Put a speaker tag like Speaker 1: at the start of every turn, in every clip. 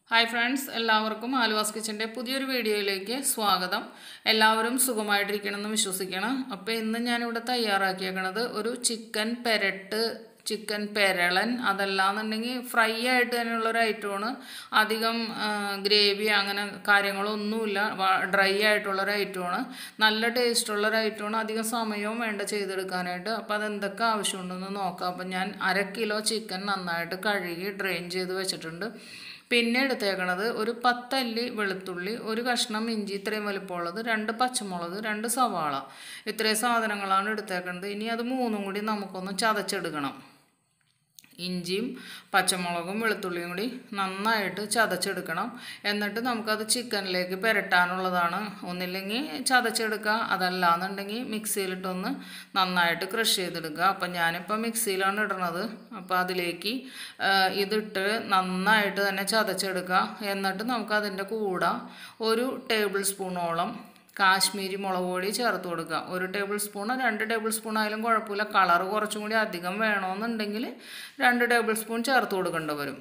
Speaker 1: hi friends എല്ലാവർക്കും ആലുവാസ് കിച്ചൻ്റെ പുതിയൊരു വീഡിയോയിലേക്ക് സ്വാഗതം എല്ലാവരും സുഖമായിട്ടിരിക്കണമെന്ന് വിശ്വസിക്കണം അപ്പോൾ ഇന്ന് ഞാനിവിടെ തയ്യാറാക്കിയേക്കണത് ഒരു ചിക്കൻ പെരട്ട് ചിക്കൻ പെരളൻ അതല്ലാന്നുണ്ടെങ്കിൽ ഫ്രൈ ആയിട്ട് തന്നെയുള്ള ഒരു ഐറ്റമാണ് അധികം ഗ്രേവി അങ്ങനെ കാര്യങ്ങളൊന്നുമില്ല ഡ്രൈ ആയിട്ടുള്ള ഒരു ഐറ്റമാണ് നല്ല ടേസ്റ്റുള്ള ഒരു ഐറ്റമാണ് അധികം സമയവും വേണ്ട ചെയ്തെടുക്കാനായിട്ട് അപ്പോൾ അതെന്തൊക്കെ ആവശ്യമുണ്ടെന്ന് നോക്കാം അപ്പം ഞാൻ അര കിലോ ചിക്കൻ നന്നായിട്ട് കഴുകി ഡ്രെയിൻ ചെയ്ത് വെച്ചിട്ടുണ്ട് പിന്നെ എടുത്തേക്കണത് ഒരു പത്തല്ലി വെളുത്തുള്ളി ഒരു കഷ്ണം ഇഞ്ചി ഇത്രയും വലിപ്പമുള്ളത് രണ്ട് പച്ചമുളക് രണ്ട് സവാള ഇത്രയും സാധനങ്ങളാണ് എടുത്തേക്കണത് ഇനി അത് മൂന്നും കൂടി നമുക്കൊന്ന് ചതച്ചെടുക്കണം ഇഞ്ചിയും പച്ചമുളകും വെളുത്തുള്ളിയും കൂടി നന്നായിട്ട് ചതച്ചെടുക്കണം എന്നിട്ട് നമുക്കത് ചിക്കനിലേക്ക് പുരട്ടാനുള്ളതാണ് ഒന്നില്ലെങ്കിൽ ചതച്ചെടുക്കുക അതല്ലാന്നുണ്ടെങ്കിൽ മിക്സിയിലിട്ടൊന്ന് നന്നായിട്ട് ക്രഷ് ചെയ്തെടുക്കുക അപ്പം ഞാനിപ്പോൾ മിക്സിയിലാണ് ഇടണത് അപ്പോൾ അതിലേക്ക് ഇതിട്ട് നന്നായിട്ട് തന്നെ ചതച്ചെടുക്കുക എന്നിട്ട് നമുക്കതിൻ്റെ കൂടെ ഒരു ടേബിൾ സ്പൂണോളം കാശ്മീരി മുളക് പൊടി ചേർത്ത് കൊടുക്കുക ഒരു ടേബിൾ സ്പൂൺ രണ്ട് ടേബിൾ സ്പൂൺ ആയാലും കുഴപ്പമില്ല കളർ കുറച്ചും കൂടി അധികം വേണമെന്നുണ്ടെങ്കിൽ രണ്ട് ടേബിൾ സ്പൂൺ ചേർത്ത് കൊടുക്കേണ്ടി വരും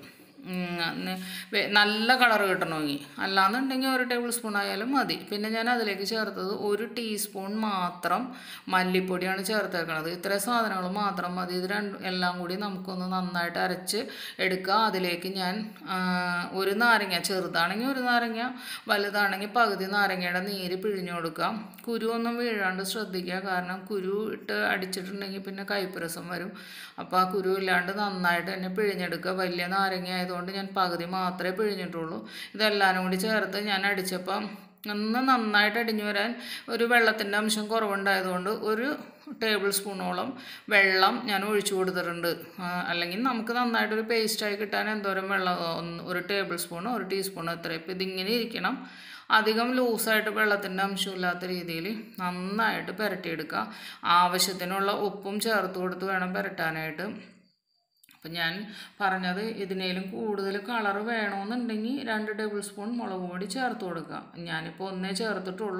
Speaker 1: നല്ല കളർ കിട്ടണമെങ്കിൽ അല്ലാന്നുണ്ടെങ്കിൽ ഒരു ടേബിൾ സ്പൂൺ ആയാലും മതി പിന്നെ ഞാൻ അതിലേക്ക് ചേർത്തത് ഒരു ടീസ്പൂൺ മാത്രം മല്ലിപ്പൊടിയാണ് ചേർത്തേക്കണത് ഇത്രയും സാധനങ്ങൾ മാത്രം മതി ഇത് രണ്ട് എല്ലാം കൂടി നമുക്കൊന്ന് നന്നായിട്ട് അരച്ച് എടുക്കുക അതിലേക്ക് ഞാൻ ഒരു നാരങ്ങ ചെറുതാണെങ്കിൽ ഒരു നാരങ്ങ വലുതാണെങ്കിൽ പകുതി നാരങ്ങയുടെ നീര് പിഴിഞ്ഞു കൊടുക്കുക കുരു ഒന്നും വീഴാണ്ട് ശ്രദ്ധിക്കുക കാരണം കുരു ഇട്ട് അടിച്ചിട്ടുണ്ടെങ്കിൽ പിന്നെ കയ്പരസം വരും അപ്പോൾ ആ കുരു ഇല്ലാണ്ട് നന്നായിട്ട് തന്നെ പിഴിഞ്ഞെടുക്കുക വലിയ നാരങ്ങ ആയതുകൊണ്ട് ഞാൻ പകുതി മാത്രമേ പിഴിഞ്ഞിട്ടുള്ളൂ ഇതെല്ലാവരും കൂടി ചേർത്ത് ഞാൻ അടിച്ചപ്പം ഒന്ന് നന്നായിട്ട് അടിഞ്ഞു വരാൻ ഒരു വെള്ളത്തിൻ്റെ അംശം കുറവുണ്ടായതുകൊണ്ട് ഒരു ടേബിൾ സ്പൂണോളം വെള്ളം ഞാൻ ഒഴിച്ചു കൊടുത്തിട്ടുണ്ട് അല്ലെങ്കിൽ നമുക്ക് നന്നായിട്ടൊരു പേസ്റ്റായി കിട്ടാൻ എന്തോരം വെള്ളം ഒരു ടേബിൾ സ്പൂണോ ഒരു ടീസ്പൂണോ എത്ര ഇപ്പം ഇതിങ്ങനെ ഇരിക്കണം അധികം ലൂസായിട്ട് വെള്ളത്തിൻ്റെ അംശമില്ലാത്ത രീതിയിൽ നന്നായിട്ട് പുരട്ടിയെടുക്കുക ആവശ്യത്തിനുള്ള ഉപ്പും ചേർത്ത് കൊടുത്ത് വേണം പുരട്ടാനായിട്ട് അപ്പം ഞാൻ പറഞ്ഞത് ഇതിനേലും കൂടുതൽ കളർ വേണമെന്നുണ്ടെങ്കിൽ രണ്ട് ടേബിൾ സ്പൂൺ മുളക് പൊടി ചേർത്ത് കൊടുക്കുക ഞാനിപ്പോൾ ഒന്നേ ചേർത്തിട്ടുള്ളൂ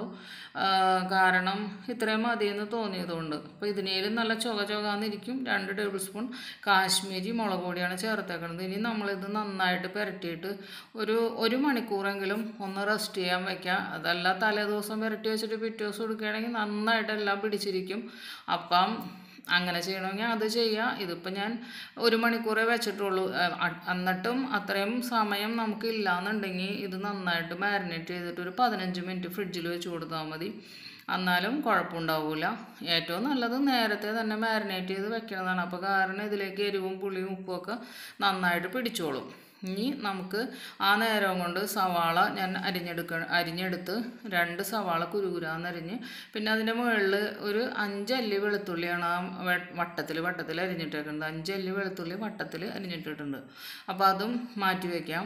Speaker 1: കാരണം ഇത്രയും മതിയെന്ന് തോന്നിയതുകൊണ്ട് അപ്പോൾ ഇതിനേലും നല്ല ചുക ചുകാന്നിരിക്കും രണ്ട് ടേബിൾ സ്പൂൺ കാശ്മീരി മുളക് പൊടിയാണ് ചേർത്തേക്കുന്നത് ഇനി നമ്മളിത് നന്നായിട്ട് പുരട്ടിയിട്ട് ഒരു ഒരു മണിക്കൂറെങ്കിലും ഒന്ന് റെസ്റ്റ് ചെയ്യാൻ വയ്ക്കുക അതല്ല തലേ ദിവസം പുരട്ടി വെച്ചിട്ട് പിറ്റേ ദിവസം എടുക്കുകയാണെങ്കിൽ നന്നായിട്ട് എല്ലാം പിടിച്ചിരിക്കും അപ്പം അങ്ങനെ ചെയ്യണമെങ്കിൽ അത് ചെയ്യാം ഇതിപ്പോൾ ഞാൻ ഒരു മണിക്കൂറേ വെച്ചിട്ടുള്ളൂ എന്നിട്ടും അത്രയും സമയം നമുക്ക് ഇല്ലാന്നുണ്ടെങ്കിൽ ഇത് നന്നായിട്ട് മാരിനേറ്റ് ചെയ്തിട്ട് ഒരു പതിനഞ്ച് മിനിറ്റ് ഫ്രിഡ്ജിൽ വെച്ച് കൊടുത്താൽ മതി എന്നാലും കുഴപ്പമുണ്ടാവില്ല ഏറ്റവും നല്ലത് നേരത്തെ തന്നെ മാരിനേറ്റ് ചെയ്ത് വെക്കുന്നതാണ് അപ്പോൾ കാരണം ഇതിലേക്ക് എരിവും പുളിയും ഉപ്പുമൊക്കെ നന്നായിട്ട് പിടിച്ചോളും ഇനി നമുക്ക് ആ നേരം കൊണ്ട് സവാള ഞാൻ അരിഞ്ഞെടുക്ക അരിഞ്ഞെടുത്ത് രണ്ട് സവാള കുരുകുരാന്നരിഞ്ഞ് പിന്നെ അതിൻ്റെ മുകളിൽ ഒരു അഞ്ചല്ലി വെളുത്തുള്ളിയാണ് ആ വട്ടത്തിൽ വട്ടത്തിൽ അരിഞ്ഞിട്ടേക്കുന്നത് അഞ്ചല്ലി വെളുത്തുള്ളി വട്ടത്തിൽ അരിഞ്ഞിട്ടിട്ടുണ്ട് അപ്പോൾ അതും മാറ്റി വയ്ക്കാം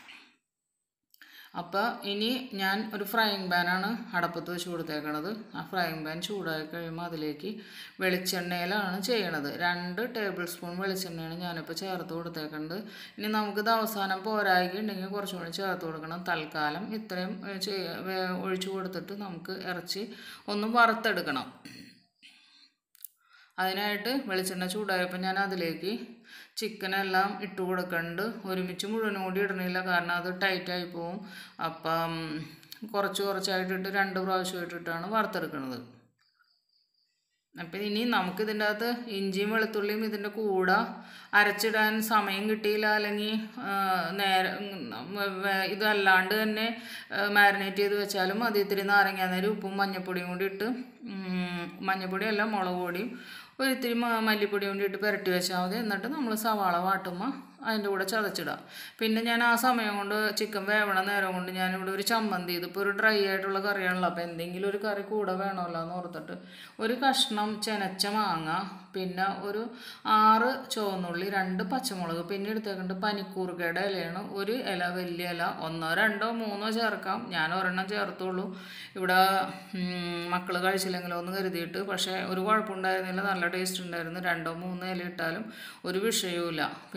Speaker 1: അപ്പോൾ ഇനി ഞാൻ ഒരു ഫ്രൈയിങ് പാനാണ് അടപ്പത്ത് വെച്ച് കൊടുത്തേക്കണത് ആ ഫ്രൈയിങ് പാൻ ചൂടായി കഴിയുമ്പോൾ അതിലേക്ക് വെളിച്ചെണ്ണയിലാണ് ചെയ്യണത് രണ്ട് ടേബിൾ സ്പൂൺ വെളിച്ചെണ്ണയാണ് ഞാനിപ്പോൾ ചേർത്ത് കൊടുത്തേക്കുന്നത് ഇനി നമുക്കിത് അവസാനം പോരായി ഉണ്ടെങ്കിൽ കുറച്ചും കൂടി ചേർത്ത് കൊടുക്കണം തൽക്കാലം ഇത്രയും ഒഴിച്ചു കൊടുത്തിട്ട് നമുക്ക് ഇറച്ചി ഒന്ന് വറുത്തെടുക്കണം അതിനായിട്ട് വെളിച്ചെണ്ണ ചൂടായപ്പോൾ ഞാൻ അതിലേക്ക് ചിക്കനെല്ലാം ഇട്ട് കൊടുക്കുന്നുണ്ട് ഒരുമിച്ച് മുഴുവനും കൂടി ഇടണില്ല കാരണം അത് ടൈറ്റായി പോവും അപ്പം കുറച്ച് കുറച്ചായിട്ടിട്ട് രണ്ട് പ്രാവശ്യം ഇട്ടിട്ടാണ് വറുത്തെടുക്കുന്നത് അപ്പം ഇനി നമുക്ക് ഇതിൻ്റെ അകത്ത് ഇഞ്ചിയും വെളുത്തുള്ളിയും ഇതിൻ്റെ കൂടെ അരച്ചിടാൻ സമയം കിട്ടിയില്ല അല്ലെങ്കിൽ നേരെ ഇതല്ലാണ്ട് തന്നെ മാരിനേറ്റ് ചെയ്ത് വെച്ചാലും മതി ഇത്തിരി നാരങ്ങ നേരം ഉപ്പും മഞ്ഞപ്പൊടിയും കൂടി ഇട്ട് മഞ്ഞപ്പൊടിയല്ല മുളക് പൊടിയും ഒരു ഇത്തിരി മല്ലിപ്പൊടി കൊണ്ട് ഇട്ട് പുരട്ടി വെച്ചാൽ മതി എന്നിട്ട് നമ്മൾ സവാള വാട്ടുമ്പോൾ അതിൻ്റെ കൂടെ ചതച്ചിടാം പിന്നെ ഞാൻ ആ സമയം കൊണ്ട് ചിക്കൻ വേവണ നേരം കൊണ്ട് ഞാനിവിടെ ഒരു ചമ്മന്തി ഇതിപ്പോൾ ഒരു ഡ്രൈ ആയിട്ടുള്ള കറിയാണല്ലോ അപ്പോൾ എന്തെങ്കിലും ഒരു കറി കൂടെ വേണമല്ലോ എന്ന് ഓർത്തിട്ട് ഒരു കഷ്ണം ചെനച്ച മാങ്ങ പിന്നെ ഒരു ആറ് ചുവന്നുള്ളി രണ്ട് പച്ചമുളക് പിന്നെ എടുത്തേക്കൊണ്ട് പനിക്കൂർക്കയുടെ ഇലയാണ് ഒരു ഇല വലിയ ഇല ഒന്നോ രണ്ടോ മൂന്നോ ചേർക്കാം ഞാൻ ഒരെണ്ണം ചേർത്തുള്ളൂ ഇവിടെ മക്കൾ കഴിച്ചില്ലെങ്കിലോ എന്ന് കരുതിയിട്ട് പക്ഷേ ഒരു കുഴപ്പമുണ്ടായിരുന്നില്ല നല്ല ടേസ്റ്റ് ഉണ്ടായിരുന്നു രണ്ടോ മൂന്നോ ഇല ഇട്ടാലും ഒരു വിഷയവുമില്ല പിന്നെ പനിക്കൂർ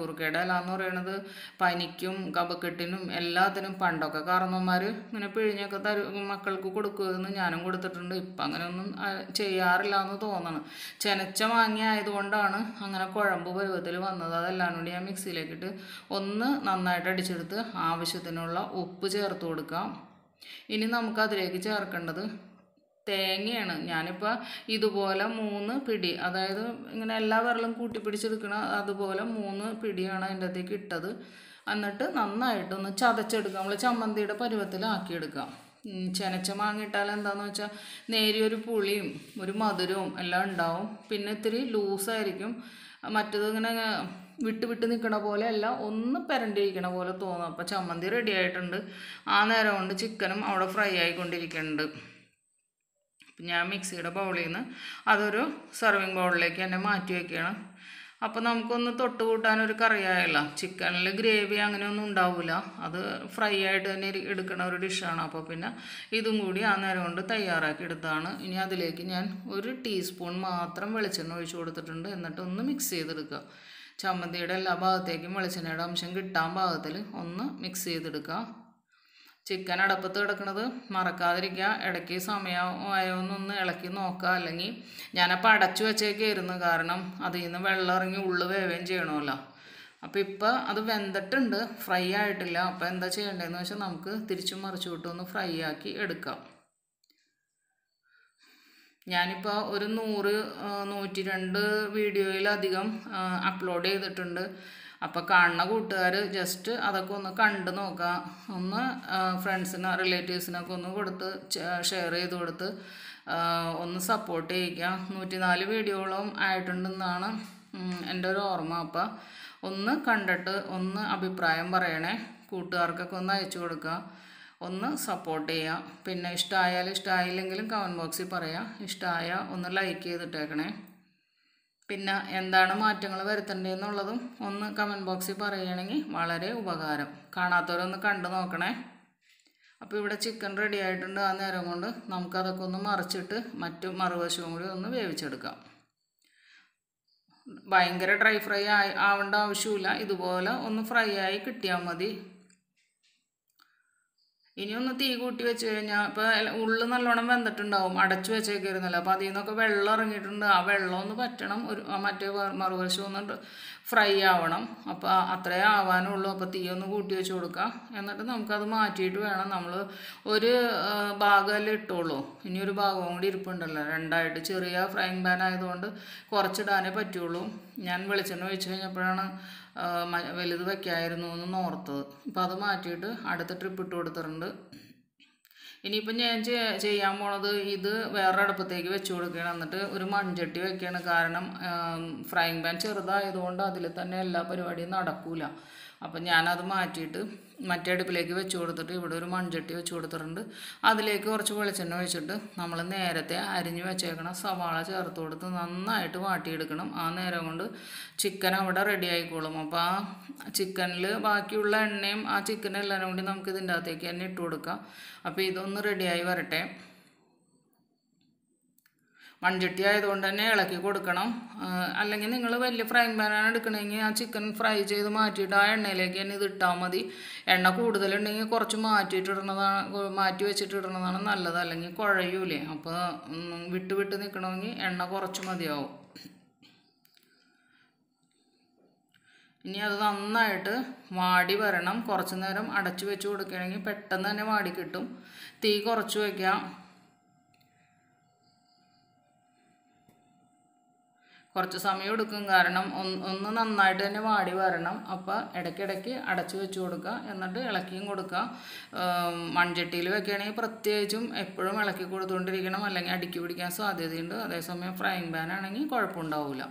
Speaker 1: പനിക്കൂർക്കയുടെ ഇല എന്ന് പറയുന്നത് പനിക്കും കപക്കെട്ടിനും എല്ലാത്തിനും പണ്ടൊക്കെ കാരണവന്മാർ ഇങ്ങനെ പിഴിഞ്ഞൊക്കെ തരും മക്കൾക്ക് കൊടുക്കുമെന്ന് ഞാനും കൊടുത്തിട്ടുണ്ട് ഇപ്പം അങ്ങനെയൊന്നും ആ, ചെയ്യാറില്ല എന്ന് തോന്നണം ചെനച്ച മാങ്ങ ആയതുകൊണ്ടാണ് അങ്ങനെ കുഴമ്പ് പരുവത്തിൽ വന്നത് അതെല്ലാം കൂടി ഞാൻ മിക്സിയിലേക്കിട്ട് ഒന്ന് നന്നായിട്ട് അടിച്ചെടുത്ത് ആവശ്യത്തിനുള്ള ഉപ്പ് ചേർത്ത് കൊടുക്കാം ഇനി നമുക്ക് അതിലേക്ക് ചേർക്കേണ്ടത് തേങ്ങയാണ് ഞാനിപ്പോൾ ഇതുപോലെ മൂന്ന് പിടി അതായത് ഇങ്ങനെ എല്ലാ വിരലും കൂട്ടി പിടിച്ചെടുക്കണ അതുപോലെ മൂന്ന് പിടിയാണ് അതിൻ്റെ അകത്തേക്ക് ഇട്ടത് എന്നിട്ട് നന്നായിട്ടൊന്ന് ചതച്ചെടുക്കുക നമ്മൾ ചമ്മന്തിയുടെ പരുവത്തിലാക്കിയെടുക്കാം ഉം, ചെനച്ച മാങ്ങ ഇട്ടാൽ എന്താണെന്ന് വെച്ചാൽ നേരിയൊരു പുളിയും ഒരു മധുരവും എല്ലാം ഉണ്ടാവും പിന്നെ ഇത്തിരി ലൂസായിരിക്കും മറ്റത് ഇങ്ങനെ വിട്ട് വിട്ട് നിൽക്കണ പോലെ അല്ല ഒന്ന് പെരണ്ടിരിക്കണ പോലെ തോന്നും അപ്പോൾ ചമ്മന്തി റെഡി ആയിട്ടുണ്ട് ആ നേരം കൊണ്ട് ചിക്കനും അവിടെ ഫ്രൈ ആയിക്കൊണ്ടിരിക്കുന്നുണ്ട് അപ്പം ഞാൻ മിക്സിയുടെ ബൗളിൽ നിന്ന് അതൊരു സെർവിങ് ബൗളിലേക്ക് തന്നെ മാറ്റി വയ്ക്കുകയാണ് അപ്പോൾ നമുക്കൊന്ന് തൊട്ട് കൂട്ടാനൊരു കറിയായല്ല ചിക്കനിൽ ഗ്രേവി അങ്ങനെയൊന്നും ഉണ്ടാവില്ല അത് ഫ്രൈ ആയിട്ട് തന്നെ ഇരി- എടുക്കണ ഒരു ഡിഷാണ് അപ്പോൾ പിന്നെ ഇതും കൂടി ആ നേരം കൊണ്ട് തയ്യാറാക്കി എടുത്തതാണ് ഇനി അതിലേക്ക് ഞാൻ ഒരു ടീസ്പൂൺ മാത്രം വെളിച്ചെണ്ണ ഒഴിച്ചു കൊടുത്തിട്ടുണ്ട് എന്നിട്ട് ഒന്ന് മിക്സ് ചെയ്തെടുക്കുക ചമ്മന്തിയുടെ എല്ലാ ഭാഗത്തേക്കും വെളിച്ചെണ്ണയുടെ അംശം കിട്ടാൻ പാകത്തിൽ ഒന്ന് മിക്സ് ചെയ്തെടുക്കുക ചിക്കൻ അടപ്പത്ത് കിടക്കുന്നത് മറക്കാതിരിക്കുക ഇടയ്ക്ക് സമയമായോന്നൊന്ന് ഇളക്കി നോക്കുക അല്ലെങ്കിൽ ഞാനപ്പോൾ അടച്ചു വെച്ചേക്കായിരുന്നു കാരണം അതിൽ നിന്ന് വെള്ളം ഇറങ്ങി ഉള്ളു വേവുകയും ചെയ്യണമല്ലോ അപ്പോൾ ഇപ്പോൾ അത് വെന്തിട്ടുണ്ട് ഫ്രൈ ആയിട്ടില്ല അപ്പോൾ എന്താ ചെയ്യേണ്ടതെന്ന് വെച്ചാൽ നമുക്ക് തിരിച്ചും മറിച്ചു വിട്ടൊന്ന് ഫ്രൈ ആക്കി എടുക്കാം ഞാനിപ്പോൾ ഒരു നൂറ് ആ, നൂറ്റി രണ്ട് വീഡിയോയിലധികം അപ്ലോഡ് ചെയ്തിട്ടുണ്ട് അപ്പോൾ കാണുന്ന കൂട്ടുകാർ ജസ്റ്റ് അതൊക്കെ ഒന്ന് കണ്ട് നോക്കുക ഒന്ന് ഫ്രണ്ട്സിന് റിലേറ്റീവ്സിനൊക്കെ ഒന്ന് കൊടുത്ത് ഷെയർ ചെയ്ത് കൊടുത്ത് ആ, ഒന്ന് സപ്പോർട്ട് ചെയ്യിക്കുക നൂറ്റിനാല് വീഡിയോകളും ആയിട്ടുണ്ടെന്നാണ് ഉം, എൻ്റെ ഒരു ഓർമ്മ അപ്പോൾ ഒന്ന് കണ്ടിട്ട് ഒന്ന് അഭിപ്രായം പറയണേ കൂട്ടുകാർക്കൊക്കെ ഒന്ന് അയച്ചു കൊടുക്കുക ഒന്ന് സപ്പോർട്ട് ചെയ്യുക പിന്നെ ഇഷ്ടമായാലും ഇഷ്ടമായില്ലെങ്കിലും കമൻറ്റ് ബോക്സിൽ പറയാം ഇഷ്ടമായ ഒന്ന് ലൈക്ക് ചെയ്തിട്ടേക്കണേ പിന്നെ എന്താണ് മാറ്റങ്ങൾ വരുത്തേണ്ടതെന്നുള്ളതും ഒന്ന് കമൻറ്റ് ബോക്സിൽ പറയുകയാണെങ്കിൽ വളരെ ഉപകാരം കാണാത്തവരൊന്ന് കണ്ടു നോക്കണേ അപ്പോൾ ഇവിടെ ചിക്കൻ റെഡി ആയിട്ടുണ്ട് ആ നേരം കൊണ്ട് നമുക്കതൊക്കെ ഒന്ന് മറിച്ചിട്ട് മറ്റു മറുവശവും കൂടി ഒന്ന് വേവിച്ചെടുക്കാം ഭയങ്കര ഡ്രൈ ഫ്രൈ ആയി ആവേണ്ട ആവശ്യമില്ല ഇതുപോലെ ഒന്ന് ഫ്രൈ ആയി കിട്ടിയാൽ മതി ഇനി ഒന്ന് തീ കൂട്ടി വെച്ച് കഴിഞ്ഞാൽ ഇപ്പോൾ ഉള്ളു നല്ലോണം വെന്തിട്ടുണ്ടാവും അടച്ചു വെച്ചേക്കായിരുന്നല്ലോ അപ്പോൾ അതിൽ നിന്നൊക്കെ വെള്ളം ഇറങ്ങിയിട്ടുണ്ട് ആ വെള്ളം ഒന്ന് പറ്റണം ഒരു ആ മറ്റേ വ- മറുവശം ഒന്ന് ഫ്രൈ ആവണം അപ്പോൾ അത്രേ ആവാനുള്ളൂ അപ്പോൾ തീ ഒന്ന് കൂട്ടി വെച്ച് കൊടുക്കാം എന്നിട്ട് നമുക്കത് മാറ്റിയിട്ട് വേണം നമ്മൾ ഒരു ആ, ഭാഗമല്ലേ ഇട്ടുള്ളൂ ഇനി ഒരു ഭാഗവും കൂടി ഇരിപ്പുണ്ടല്ലോ രണ്ടായിട്ട് ചെറിയ ഫ്രൈങ് പാൻ ആയതുകൊണ്ട് കുറച്ചിടാനേ പറ്റുള്ളൂ ഞാൻ വെളിച്ചെണ്ണ ഒഴിച്ച് കഴിഞ്ഞപ്പോഴാണ് ആ, മ- വലുത് വെക്കായിരുന്നു എന്ന് ഓർത്തത് അപ്പോൾ അത് മാറ്റിയിട്ട് അടുത്ത ട്രിപ്പ് ഇട്ട് കൊടുത്തിട്ടുണ്ട് ഇനിയിപ്പം ഞാൻ ചെ- ചെയ്യാൻ പോണത് ഇത് വേറെ അടുപ്പത്തേക്ക് വെച്ച് കൊടുക്കുകയാണ് എന്നിട്ട് ഒരു മൺചട്ടി വെക്കുകയാണ് കാരണം ഫ്രൈങ് പാൻ ചെറുതായതുകൊണ്ട് അതിൽ തന്നെ എല്ലാ പരിപാടിയും നടക്കൂല അപ്പം ഞാനത് മാറ്റിയിട്ട് മറ്റേ അടുപ്പിലേക്ക് വെച്ച് കൊടുത്തിട്ട് ഇവിടെ ഒരു മൺചട്ടി വെച്ച് കൊടുത്തിട്ടുണ്ട് അതിലേക്ക് കുറച്ച് വെളിച്ചെണ്ണ ഒഴിച്ചിട്ട് നമ്മൾ നേരത്തെ അരിഞ്ഞ് വെച്ചേക്കണ സവാള ചേർത്ത് കൊടുത്ത് നന്നായിട്ട് വാട്ടിയെടുക്കണം ആ നേരം കൊണ്ട് ചിക്കൻ അവിടെ റെഡി ആയിക്കോളും അപ്പോൾ ആ ചിക്കനിൽ ബാക്കിയുള്ള എണ്ണയും ആ ചിക്കനും എല്ലാവരും കൂടി നമുക്ക് ഇതിൻ്റെ അകത്തേക്ക് തന്നെ ഇട്ട് കൊടുക്കാം അപ്പോൾ ഇതൊന്ന് റെഡിയായി വരട്ടെ മൺചട്ടി ആയതുകൊണ്ട് തന്നെ ഇളക്കി കൊടുക്കണം ആ, അല്ലെങ്കിൽ നിങ്ങൾ വലിയ ഫ്രൈങ് പാനാണ് എടുക്കണമെങ്കിൽ ആ ചിക്കൻ ഫ്രൈ ചെയ്ത് മാറ്റിയിട്ട് ആ എണ്ണയിലേക്ക് തന്നെ ഇത് ഇട്ടാൽ മതി എണ്ണ കൂടുതലുണ്ടെങ്കിൽ കുറച്ച് മാറ്റിയിട്ട് ഇടണതാണ് മാറ്റി വെച്ചിട്ട് ഇടണതാണ് നല്ലത് അല്ലെങ്കിൽ കുഴയൂലേ അപ്പോൾ ഉം, വിട്ട് വിട്ട് നിൽക്കണമെങ്കിൽ എണ്ണ കുറച്ച് മതിയാവും ഇനി അത് നന്നായിട്ട് വാടി വരണം കുറച്ച് നേരം അടച്ചു വെച്ച് കൊടുക്കുകയാണെങ്കിൽ പെട്ടെന്ന് തന്നെ വാടി കിട്ടും തീ കുറച്ച് വയ്ക്കാം കുറച്ച് സമയം എടുക്കും കാരണം ഒന്ന് ഒന്ന് നന്നായിട്ട് തന്നെ വാടി വരണം അപ്പോൾ ഇടയ്ക്കിടയ്ക്ക് അടച്ചു വെച്ച് കൊടുക്കുക എന്നിട്ട് ഇളക്കിയും കൊടുക്കുക ആം, മൺചട്ടിയിൽ വെക്കുകയാണെങ്കിൽ പ്രത്യേകിച്ചും എപ്പോഴും ഇളക്കി കൊടുത്തുകൊണ്ടിരിക്കണം അല്ലെങ്കിൽ അടുക്കി പിടിക്കാൻ സാധ്യതയുണ്ട് അതേസമയം ഫ്രൈങ് പാൻ ആണെങ്കിൽ കുഴപ്പമുണ്ടാവില്ല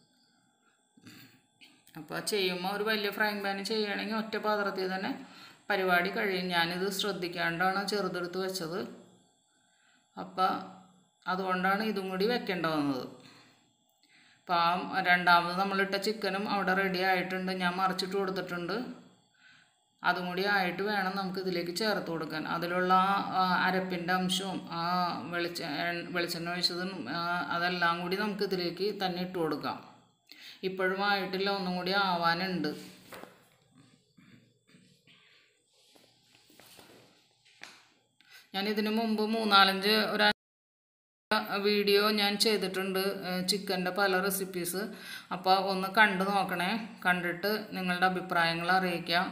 Speaker 1: അപ്പോൾ ചെയ്യുമ്പോൾ ഒരു വലിയ ഫ്രൈങ് പാൻ ചെയ്യുകയാണെങ്കിൽ ഒറ്റ പാത്രത്തിൽ തന്നെ പരിപാടി കഴിയും ഞാനിത് ശ്രദ്ധിക്കാണ്ടാണ് ചെറുതെടുത്ത് വെച്ചത് അപ്പോൾ അതുകൊണ്ടാണ് ഇതും കൂടി വെക്കേണ്ട വന്നത് അപ്പോൾ ആ രണ്ടാമത് നമ്മളിട്ട ചിക്കനും അവിടെ റെഡി ആയിട്ടുണ്ട് ഞാൻ മറിച്ചിട്ട് കൊടുത്തിട്ടുണ്ട് അതും കൂടി ആയിട്ട് വേണം നമുക്ക് ഇതിലേക്ക് ചേർത്ത് കൊടുക്കാൻ അതിലുള്ള ആ അരപ്പിൻ്റെ അംശവും ആ വെളിച്ച എണ്ണ- വെളിച്ചെണ്ണ ഒഴിച്ചതും ആ, അതെല്ലാം കൂടി നമുക്ക് ഇതിലേക്ക് തന്നെ ഇട്ട് കൊടുക്കാം ഇപ്പോഴും ആയിട്ടില്ല ഒന്നും കൂടി ആവാനുണ്ട് ഞാൻ ഇതിനു മുമ്പ് മൂന്നാലഞ്ച് ഒരു വീഡിയോ ഞാൻ ചെയ്തിട്ടുണ്ട് ചിക്കൻ്റെ പല റെസിപ്പീസ് അപ്പോൾ ഒന്ന് കണ്ടു നോക്കണേ കണ്ടിട്ട് നിങ്ങളുടെ അഭിപ്രായങ്ങൾ അറിയിക്കാം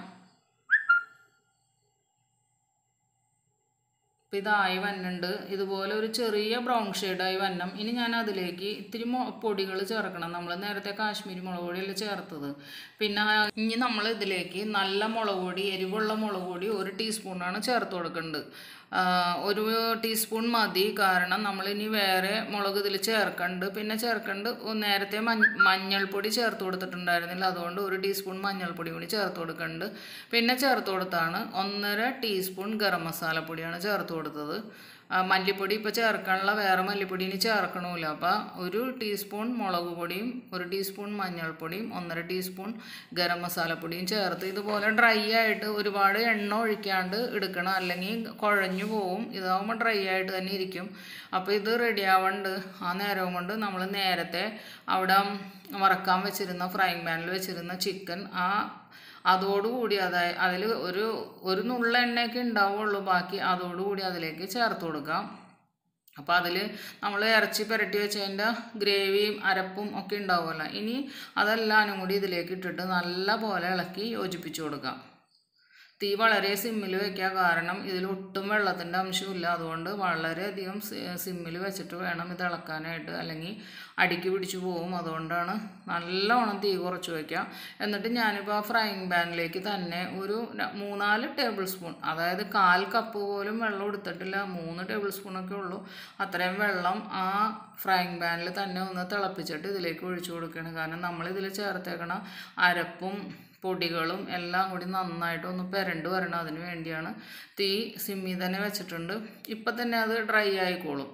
Speaker 1: അപ്പോൾ ഇതായി വന്നുണ്ട് ഇതുപോലെ ഒരു ചെറിയ ബ്രൗൺ ഷെയ്ഡായി വന്നം ഇനി ഞാൻ അതിലേക്ക് ഇത്തിരി മൊ പൊടികൾ ചേർക്കണം നമ്മൾ നേരത്തെ കാശ്മീരി മുളക് പൊടിയല്ലേ ചേർത്തത് പിന്നെ ഇനി നമ്മൾ ഇതിലേക്ക് നല്ല മുളക് പൊടി എരിവുള്ള മുളക് പൊടി ഒരു ടീസ്പൂണാണ് ചേർത്ത് കൊടുക്കേണ്ടത് ഒരു ടീസ്പൂൺ മതി കാരണം നമ്മളിനി വേറെ മുളക് ഇതിൽ ചേർക്കണ്ട് പിന്നെ ചേർക്കണ്ട് നേരത്തെ മഞ്ഞ മഞ്ഞൾപ്പൊടി ചേർത്ത് കൊടുത്തിട്ടുണ്ടായിരുന്നില്ല അതുകൊണ്ട് ഒരു ടീസ്പൂൺ മഞ്ഞൾപ്പൊടി കൂടി ചേർത്ത് കൊടുക്കുന്നുണ്ട് പിന്നെ ചേർത്ത് കൊടുത്താണ് ഒന്നര ടീസ്പൂൺ ഗരം മസാലപ്പൊടിയാണ് ചേർത്ത് കൊടുത്തത് മല്ലിപ്പൊടി ഇപ്പോൾ ചേർക്കാനുള്ള വേറെ മല്ലിപ്പൊടി ഇനി ചേർക്കണമില്ല അപ്പോൾ ഒരു ടീസ്പൂൺ മുളക് പൊടിയും ഒരു ടീസ്പൂൺ മഞ്ഞൾപ്പൊടിയും ഒന്നര ടീസ്പൂൺ ഗരം മസാലപ്പൊടിയും ചേർത്ത് ഇതുപോലെ ഡ്രൈ ആയിട്ട് ഒരുപാട് എണ്ണ ഒഴിക്കാണ്ട് എടുക്കണം അല്ലെങ്കിൽ കുഴഞ്ഞു പോവും ഇതാവുമ്പോൾ ഡ്രൈ ആയിട്ട് തന്നെ ഇരിക്കും അപ്പോൾ ഇത് റെഡി ആവുന്നുണ്ട് ആ നേരം കൊണ്ട് നമ്മൾ നേരത്തെ അവിടെ വറക്കാൻ വെച്ചിരുന്ന ഫ്രൈങ് പാനിൽ വെച്ചിരുന്ന ചിക്കൻ ആ അതോടുകൂടി അതായത് അതിൽ ഒരു ഒരു നുള്ള എണ്ണയൊക്കെ ഉണ്ടാവുള്ളൂ ബാക്കി അതോടുകൂടി അതിലേക്ക് ചേർത്ത് കൊടുക്കാം അപ്പോൾ അതിൽ നമ്മൾ ഇറച്ചി പുരട്ടി വെച്ചതിൻ്റെ ഗ്രേവിയും അരപ്പും ഒക്കെ ഉണ്ടാവുമല്ലോ ഇനി അതെല്ലാനും കൂടി ഇതിലേക്ക് ഇട്ടിട്ട് നല്ല പോലെ ഇളക്കി യോജിപ്പിച്ച് കൊടുക്കാം തീ വളരെ സിമ്മിൽ വെക്കുക കാരണം ഇതിൽ ഒട്ടും വെള്ളത്തിൻ്റെ അംശമില്ല അതുകൊണ്ട് വളരെയധികം സിമ്മിൽ വെച്ചിട്ട് വേണം ഇത് ഇളക്കാനായിട്ട് അല്ലെങ്കിൽ അടിക്ക് പിടിച്ചു പോകും അതുകൊണ്ടാണ് നല്ലോണം തീ കുറച്ച് വയ്ക്കുക എന്നിട്ട് ഞാനിപ്പോൾ ആ ഫ്രൈങ് പാനിലേക്ക് തന്നെ ഒരു മൂന്നാല് ടേബിൾ സ്പൂൺ അതായത് കാൽ കപ്പ് പോലും വെള്ളം എടുത്തിട്ടില്ല മൂന്ന് ടേബിൾ സ്പൂണൊക്കെ ഉള്ളൂ അത്രയും വെള്ളം ആ ഫ്രൈങ് പാനിൽ തന്നെ ഒന്ന് തിളപ്പിച്ചിട്ട് ഇതിലേക്ക് ഒഴിച്ചു കൊടുക്കുകയാണ് കാരണം നമ്മളിതിൽ ചേർത്തേക്കണ അരപ്പും പൊടികളും എല്ലാം കൂടി നന്നായിട്ട് ഒന്ന് പെരണ്ട് വരണം അതിന് വേണ്ടിയാണ് തീ സിമ്മി തന്നെ വെച്ചിട്ടുണ്ട് ഇപ്പം തന്നെ അത് ഡ്രൈ ആയിക്കോളും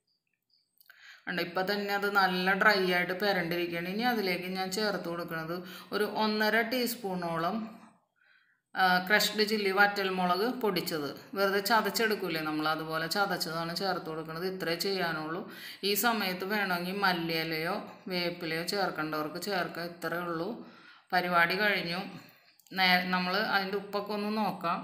Speaker 1: ഉണ്ട് ഇപ്പം തന്നെ അത് നല്ല ഡ്രൈ ആയിട്ട് പെരണ്ടിരിക്കുകയാണ് ഇനി അതിലേക്ക് ഞാൻ ചേർത്ത് കൊടുക്കുന്നത് ഒരു ഒന്നര ടീസ്പൂണോളം ക്രഷ്ഡ് ചില്ലി വറ്റൽമുളക് പൊടിച്ചത് വെറുതെ ചതച്ചെടുക്കൂലേ നമ്മൾ അതുപോലെ ചതച്ചതാണ് ചേർത്ത് കൊടുക്കുന്നത് ഇത്രേ ചെയ്യാനുള്ളൂ ഈ സമയത്ത് വേണമെങ്കിൽ മല്ലിയിലയോ വേപ്പിലയോ ചേർക്കേണ്ടവർക്ക് ചേർക്കാം ഇത്രയേ ഉള്ളൂ പരിപാടി കഴിഞ്ഞു നേ നമ്മൾ അതിൻ്റെ ഉപ്പൊക്കെ ഒന്ന് നോക്കാം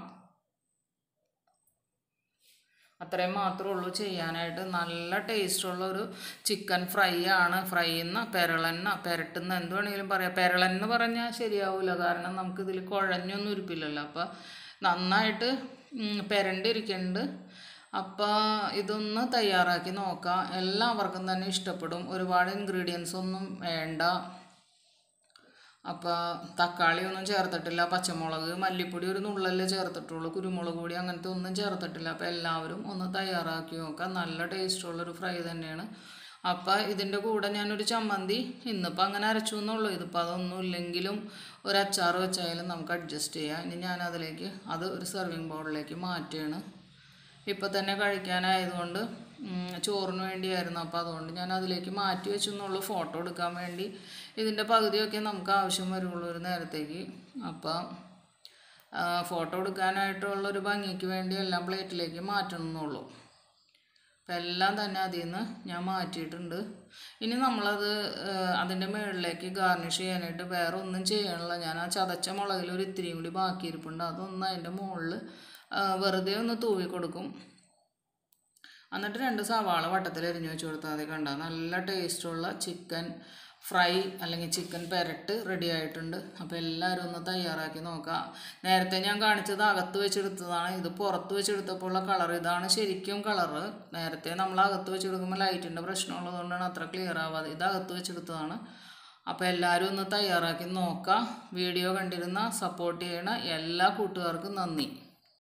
Speaker 1: അത്രയും മാത്രമേ ഉള്ളൂ ചെയ്യാനായിട്ട് നല്ല ടേസ്റ്റുള്ള ഒരു ചിക്കൻ ഫ്രൈ ആണ് ഫ്രൈ എന്ന പെരളെന്ന പെരട്ടുന്ന എന്ത് വേണമെങ്കിലും പറയാം പെരളെന്ന് പറഞ്ഞാൽ ശരിയാവില്ല കാരണം നമുക്കിതിൽ കുഴഞ്ഞൊന്നും ഇരിപ്പില്ലല്ലോ അപ്പോൾ നന്നായിട്ട് പെരണ്ടിരിക്കുന്നുണ്ട് അപ്പോൾ ഇതൊന്ന് തയ്യാറാക്കി നോക്കാം എല്ലാവർക്കും തന്നെ ഇഷ്ടപ്പെടും ഒരുപാട് ഇൻഗ്രീഡിയൻസ് ഒന്നും വേണ്ട അപ്പോൾ തക്കാളി ഒന്നും ചേർത്തിട്ടില്ല പച്ചമുളക് മല്ലിപ്പൊടി ഒരു നുള്ളല്ലേ ചേർത്തിട്ടുള്ളൂ കുരുമുളക് പൊടി അങ്ങനത്തെ ഒന്നും ചേർത്തിട്ടില്ല അപ്പോൾ എല്ലാവരും ഒന്ന് തയ്യാറാക്കി നോക്കാം നല്ല ടേസ്റ്റുള്ളൊരു ഫ്രൈ തന്നെയാണ് അപ്പോൾ ഇതിൻ്റെ കൂടെ ഞാനൊരു ചമ്മന്തി ഇന്നിപ്പോൾ അങ്ങനെ അരച്ചു എന്നുള്ളൂ ഇതിപ്പോൾ അതൊന്നും ഇല്ലെങ്കിലും ഒരു അച്ചാർ വെച്ചായാലും നമുക്ക് അഡ്ജസ്റ്റ് ചെയ്യാം ഇനി ഞാൻ അതിലേക്ക് അത് ഒരു സെർവിങ് ബൗളിലേക്ക് മാറ്റുകയാണ് ഇപ്പം തന്നെ കഴിക്കാനായതുകൊണ്ട് ചോറിന് വേണ്ടിയായിരുന്നു അപ്പോൾ അതുകൊണ്ട് ഞാൻ അതിലേക്ക് മാറ്റി വെച്ചു എന്നുള്ളൂ ഫോട്ടോ എടുക്കാൻ വേണ്ടി ഇതിൻ്റെ പകുതിയൊക്കെ നമുക്ക് ആവശ്യം വരുള്ളൂ ഒരു നേരത്തേക്ക് അപ്പം ഫോട്ടോ എടുക്കാനായിട്ടുള്ള ഒരു ഭംഗിക്ക് വേണ്ടി എല്ലാം പ്ലേറ്റിലേക്ക് മാറ്റണം എന്നുള്ളൂ അപ്പം എല്ലാം തന്നെ അതിൽ നിന്ന് ഞാൻ മാറ്റിയിട്ടുണ്ട് ഇനി നമ്മളത് അതിൻ്റെ മുകളിലേക്ക് ഗാർണിഷ് ചെയ്യാനായിട്ട് വേറെ ഒന്നും ചെയ്യാനില്ല ഞാൻ ആ ചതച്ച മുളകിൽ ഒരു ഇത്തിരിയും കൂടി ബാക്കിയിരിപ്പുണ്ട് അതൊന്ന് അതിൻ്റെ മുകളിൽ വെറുതെ ഒന്ന് തൂവി കൊടുക്കും എന്നിട്ട് രണ്ട് സവാള വട്ടത്തിൽ എരിഞ്ഞു വെച്ച് കൊടുത്താൽ മതി കണ്ട നല്ല ടേസ്റ്റുള്ള ചിക്കൻ ഫ്രൈ അല്ലെങ്കിൽ ചിക്കൻ പെരട്ട് റെഡി ആയിട്ടുണ്ട് അപ്പോൾ എല്ലാവരും ഒന്ന് തയ്യാറാക്കി നോക്കാം നേരത്തെ ഞാൻ കാണിച്ചത് അകത്ത് വെച്ചെടുത്തതാണ് ഇത് പുറത്ത് വെച്ചെടുത്തപ്പോഴുള്ള കളർ ഇതാണ് ശരിക്കും കളറ് നേരത്തെ നമ്മൾ അകത്ത് വെച്ചെടുക്കുമ്പോൾ ലൈറ്റിൻ്റെ പ്രശ്നമുള്ളതുകൊണ്ടാണ് അത്ര ക്ലിയർ ആവാതെ ഇത് അകത്ത് വെച്ചെടുത്തതാണ് അപ്പോൾ എല്ലാവരും ഒന്ന് തയ്യാറാക്കി നോക്കാം വീഡിയോ കണ്ടിരുന്ന സപ്പോർട്ട് ചെയ്യണ എല്ലാ കൂട്ടുകാർക്കും നന്ദി